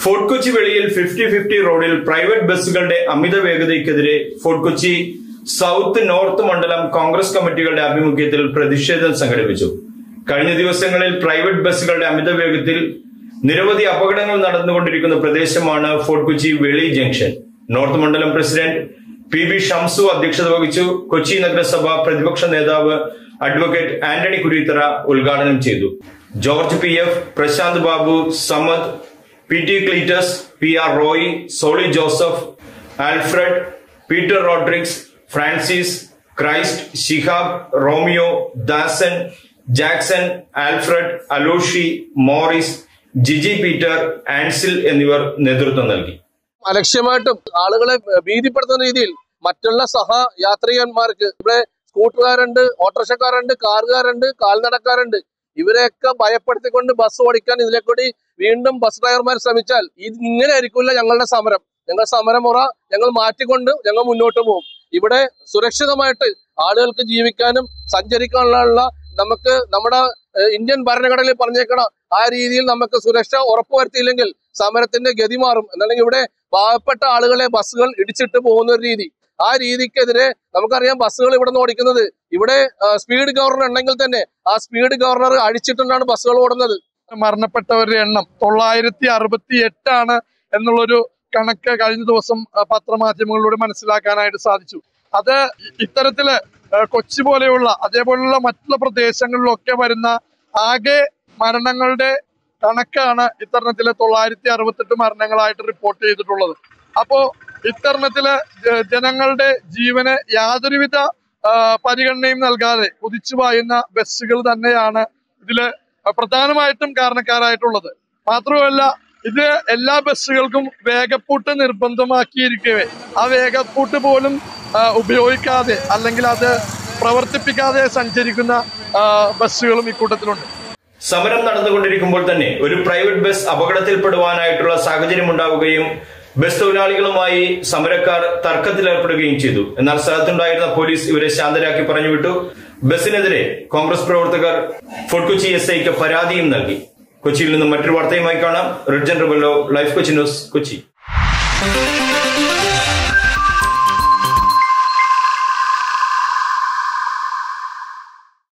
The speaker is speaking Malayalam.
ഫോർട്ട് കൊച്ചി വെളിയിൽ ഫിഫ്റ്റി ഫിഫ്റ്റി റോഡിൽ പ്രൈവറ്റ് ബസ്സുകളുടെ അമിത വേഗതയ്ക്കെതിരെ ഫോർട്ട് കൊച്ചി സൗത്ത് നോർത്ത് മണ്ഡലം കോൺഗ്രസ് കമ്മിറ്റികളുടെ ആഭിമുഖ്യത്തിൽ പ്രതിഷേധം സംഘടിപ്പിച്ചു കഴിഞ്ഞ ദിവസങ്ങളിൽ പ്രൈവറ്റ് ബസ്സുകളുടെ അമിത വേഗത്തിൽ നിരവധി അപകടങ്ങൾ നടന്നുകൊണ്ടിരിക്കുന്ന പ്രദേശമാണ് ഫോർട്ട് കൊച്ചി വെളി ജംഗ്ഷൻ നോർത്ത് മണ്ഡലം പ്രസിഡന്റ് പി ബി ഷംസു അധ്യക്ഷത വഹിച്ചു കൊച്ചി നഗരസഭ പ്രതിപക്ഷ നേതാവ് അഡ്വക്കേറ്റ് ആന്റണി കുരീത്തറ ഉദ്ഘാടനം ചെയ്തു George P F Prashanth Babu Samad P T Cleetus P R Roy Soly Joseph Alfred Peter Rodrigues Francis Christ Shihab Romeo Dasan Jackson Alfred Aloshy Morris Jiji Peter Ansil എന്നിവർ നേതൃത്വം നൽകി അലക്ഷ്യമായിട്ടും ആളുകളെ ഭീതിപ്പെടുത്തുന്ന രീതിയിൽ മറ്റുള്ള സഹ യാത്രികന്മാർക്ക് ഇവിടെ സ്കൂട്ടറുകാരുണ്ട് ഓട്ടോറിക്ഷക്കാരുണ്ട് കാറുകാരുണ്ട് കാൽനടക്കാരുണ്ട് ഇവരെയൊക്കെ ഭയപ്പെടുത്തിക്കൊണ്ട് ബസ് ഓടിക്കാൻ ഇതിലെ കൂടി വീണ്ടും ബസ് ഡ്രൈവർമാർ ശ്രമിച്ചാൽ ഇത് ഇങ്ങനെ ആയിരിക്കില്ല ഞങ്ങളുടെ സമരം ഞങ്ങൾ സമരമുറ ഞങ്ങൾ മാറ്റിക്കൊണ്ട് ഞങ്ങൾ മുന്നോട്ട് പോകും ഇവിടെ സുരക്ഷിതമായിട്ട് ആളുകൾക്ക് ജീവിക്കാനും സഞ്ചരിക്കാനുള്ള നമുക്ക് നമ്മുടെ ഏഹ്, ഇന്ത്യൻ ഭരണഘടനയിൽ പറഞ്ഞേക്കണം ആ രീതിയിൽ നമുക്ക് സുരക്ഷ ഉറപ്പുവരുത്തിയില്ലെങ്കിൽ സമരത്തിന്റെ ഗതി മാറും എന്നല്ലെങ്കിൽ ഇവിടെ പാവപ്പെട്ട ആളുകളെ ബസ്സുകൾ ഇടിച്ചിട്ട് പോകുന്ന ഒരു രീതി ആ രീതിക്കെതിരെ നമുക്കറിയാം ബസ്സുകൾ ഇവിടെ നിന്ന് ഓടിക്കുന്നത് ഇവിടെ സ്പീഡ് ഗവർണർ ഉണ്ടെങ്കിൽ തന്നെ ആ സ്പീഡ് ഗവർണർ അഴിച്ചിട്ടുണ്ടാണ് ബസ്സുകൾ ഓടുന്നത് മരണപ്പെട്ടവരുടെ എണ്ണം തൊള്ളായിരത്തി അറുപത്തി എട്ടാണ് എന്നുള്ളൊരു കണക്ക് കഴിഞ്ഞ ദിവസം ആ, പത്രമാധ്യമങ്ങളിലൂടെ മനസ്സിലാക്കാനായിട്ട് സാധിച്ചു അത് ഇ- ഇത്തരത്തില് ആ, കൊച്ചി പോലെയുള്ള അതേപോലുള്ള മറ്റുള്ള പ്രദേശങ്ങളിലൊക്കെ വരുന്ന ആകെ മരണങ്ങളുടെ കണക്കാണ് ഇത്തരണത്തിലെ തൊള്ളായിരത്തി അറുപത്തെട്ട് മരണങ്ങളായിട്ട് റിപ്പോർട്ട് ചെയ്തിട്ടുള്ളത് അപ്പോ ഇത്തരണത്തില് ജ- ജനങ്ങളുടെ ജീവന് യാതൊരുവിധ ആ, പരിഗണനയും നൽകാതെ കുതിച്ചു പായുന്ന ബസ്സുകൾ തന്നെയാണ് ഇതില് പ്രധാനമായിട്ടും കാരണക്കാരായിട്ടുള്ളത് മാത്രമല്ല ഇത് എല്ലാ ബസ്സുകൾക്കും വേഗപ്പൂട്ട് നിർബന്ധമാക്കിയിരിക്കവേ ആ വേഗപ്പൂട്ട് പോലും ആ, ഉപയോഗിക്കാതെ അല്ലെങ്കിൽ അത് പ്രവർത്തിപ്പിക്കാതെ സഞ്ചരിക്കുന്ന ആ, ബസ്സുകളും ഇക്കൂട്ടത്തിലുണ്ട് സമരം നടന്നുകൊണ്ടിരിക്കുമ്പോൾ തന്നെ ഒരു പ്രൈവറ്റ് ബസ് അപകടത്തിൽപ്പെടുവാനായിട്ടുള്ള സാഹചര്യം ഉണ്ടാവുകയും ബസ് തൊഴിലാളികളുമായി സമരക്കാർ തർക്കത്തിലേർപ്പെടുകയും ചെയ്തു എന്നാൽ സ്ഥലത്തുണ്ടായിരുന്ന പോലീസ് ഇവരെ ശാന്തരാക്കി പറഞ്ഞുവിട്ടു ബസിനെതിരെ കോൺഗ്രസ് പ്രവർത്തകർ ഫോർട്ട് കൊച്ചി എസ് ഐക്ക് പരാതിയും നൽകി കൊച്ചിയിൽ നിന്നും മറ്റൊരു വാർത്തയുമായി കാണാം റിഡ്ജൻ റിബല്ലോ ലൈഫ് കൊച്ചി ന്യൂസ് കൊച്ചി